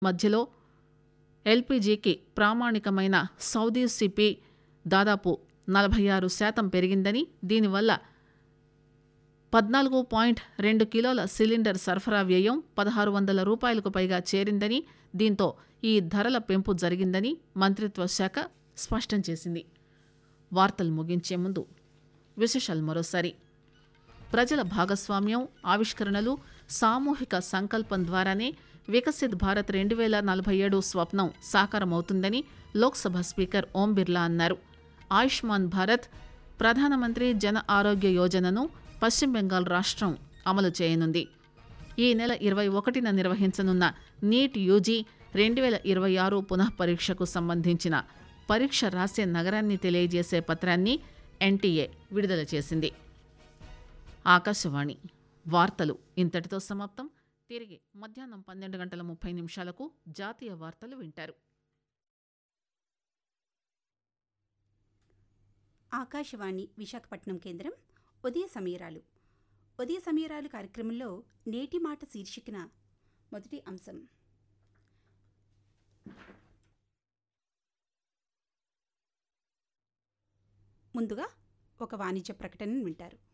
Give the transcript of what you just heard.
మధ్యలో ఎల్పీజీకి ప్రామాణికమైన Saudi CP దాదాపు నలభై ఆరు శాతం పెరిగిందని దీనివల్ల పద్నాలుగు పాయింట్ రెండు కిలోల సిలిండర్ సరఫరా వ్యయం పదహారు వందల రూపాయలకు పైగా చేరిందని దీంతో ఈ ధరల పెంపు జరిగిందని మంత్రిత్వ శాఖ స్పష్టం చేసింది వార్తలు ముగించే ముందు విశేషాలు మరోసారి ప్రజల భాగస్వామ్యం ఆవిష్కరణలు సామూహిక సంకల్పం ద్వారానే వికసిత్ భారత్ రెండు వేల నలభై ఏడు స్వప్నం సాకారమవుతుందని లోక్సభ స్పీకర్ ఓం బిర్లా అన్నారు ఆయుష్మాన్ భారత్ ప్రధానమంత్రి జన ఆరోగ్య యోజనను పశ్చిమ బెంగాల్ రాష్ట్రం అమలు చేయనుంది ఈ నెల ఇరవై ఒకటిన నిర్వహించనున్న నీట్ యూజీ రెండు వేల ఇరవై ఆరు పునఃపరీక్షకు సంబంధించిన పరీక్ష రాసే నగరాన్ని తెలియజేసే పత్రాన్ని ఎన్టీఏ విడుదల చేసింది ఆకాశవాణి వార్తలు ఇంతటితో సమాప్తం తిరిగి మధ్యాహ్నం పన్నెండు గంటల ముప్పై నిమిషాలకు జాతీయ వార్తలు వింటారు ఆకాశవాణి విశాఖపట్నం కేంద్రం ఉదయ సమీరాలు ఉదయ సమీరాలు కార్యక్రమంలో నేటి మాట శీర్షికన మొదటి అంశం ముందుగా ఒక వాణిజ్య ప్రకటనను వింటారు